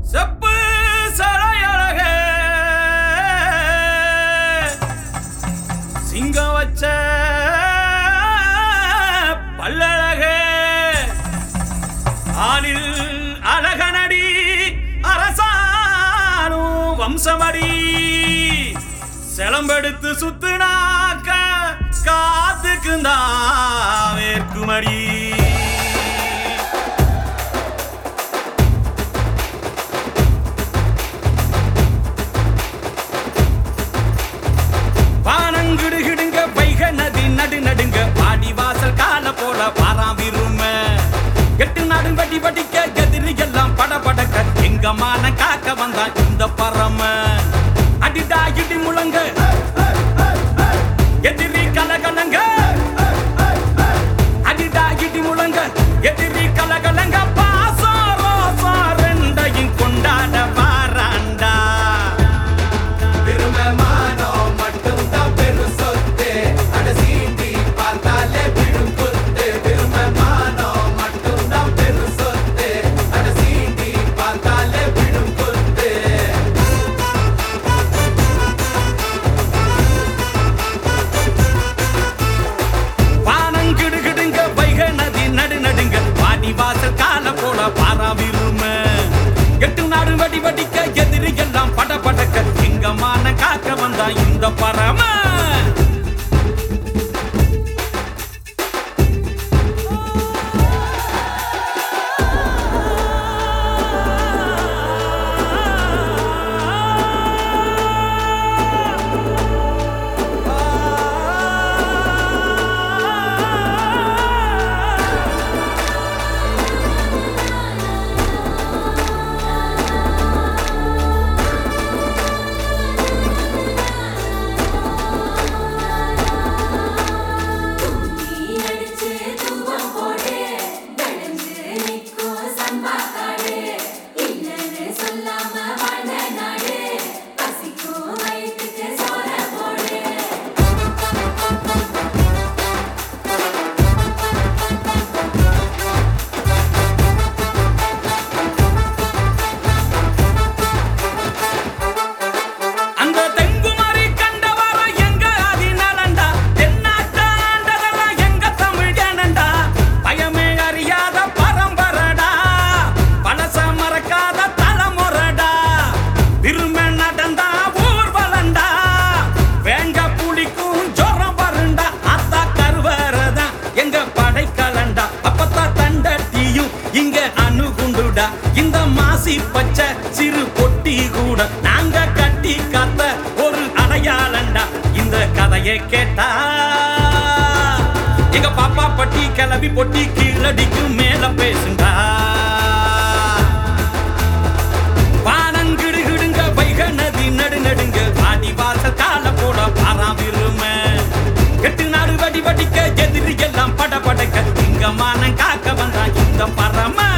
செப்பு சடையழக சிங்கம் வச்ச பல்லழக ஆளில் அழகனடி அரசானும் வம்சமடி செலம்பெடுத்து சுத்துனாக்க காத்துக்குந்தா வேர்க்குமடி வானங்கிடுகிடுங்க வைக நதி நடு நடுங்க பாடி வாசல் கால போல பாராவிரும எட்டு நாடு வட்டி வட்டிக்க எதிரி எல்லாம் பட படக்க எங்க மான காக்க வந்தான் இந்த பரம அடிடா இடி முழங்க எதிரி கலகலங்க அடிடா இடி முழங்க எதிரி கலகலங்க பாசம் ரோசம் ரெண்டையும் கொண்டாட வாராண்டா திருமமானம் மட்டும்தான் பெரும் சொத்து அட சீண்டி பார்த்தாலே விழும் குத்து திருமமானம் மட்டும்தான் பெரும் சொத்து அட சீண்டி பார்த்தாலே விழும் குத்து வானங்கிடுகிடுங்க வைக நதி நடு நடுங்க பாடி வாசல் கால போல பாராவிரும எட்டு நாடு வடி வடிக்க எதிரி எல்லாம் பட படக்க சிங்கமான காக்க வந்தா இந்த பரம நீ அடிச்சு தூவம் போடு நடுஞ்சு நிக்கோ சம்பா காடு இல்லைன்னு சொல்லாம வாழ்ந்த நாடு பசிக்கும் வயிற்றுக்கு சோற போடு அந்த தெங்குமரி கண்டவர எங்க அதிநலண்டா தென்னாட்ட ஆண்டதெல்லாம் எங்க தமிழ் ஜனண்டா பயமே அறியாத பரம்பரடா பழச மறக்காத தலைமுறடா திரும்ப நடந்தா ஊர்வலண்டா வேங்க புளிக்கும் ஜோரம் வருண்டா அத்தா கருவறதா எங்க படைக்கலண்டா அப்பத்தான் தண்டட்டியும் இங்க அணுகுண்டுடா இந்த மாசி பச்சை சிறு பொட்டி கூட நாங்க கட்டி காத்த ஒரு அடையாளண்டா இந்த கதையை கேட்டா எங்க பாப்பா பட்டி கிளவி பொட்டி கீழடிக்கு மேல பேசுண்டா வானங்கிடுகிடுங்க வைக நதி நடு நடுங்க வாடி வாசல் கால போட பாராவிரும எட்டு நாடு வடி வடிக்க எதிரி எல்லாம் பட படக்க இங்க மானம் காக்க வந்தா இந்த பரம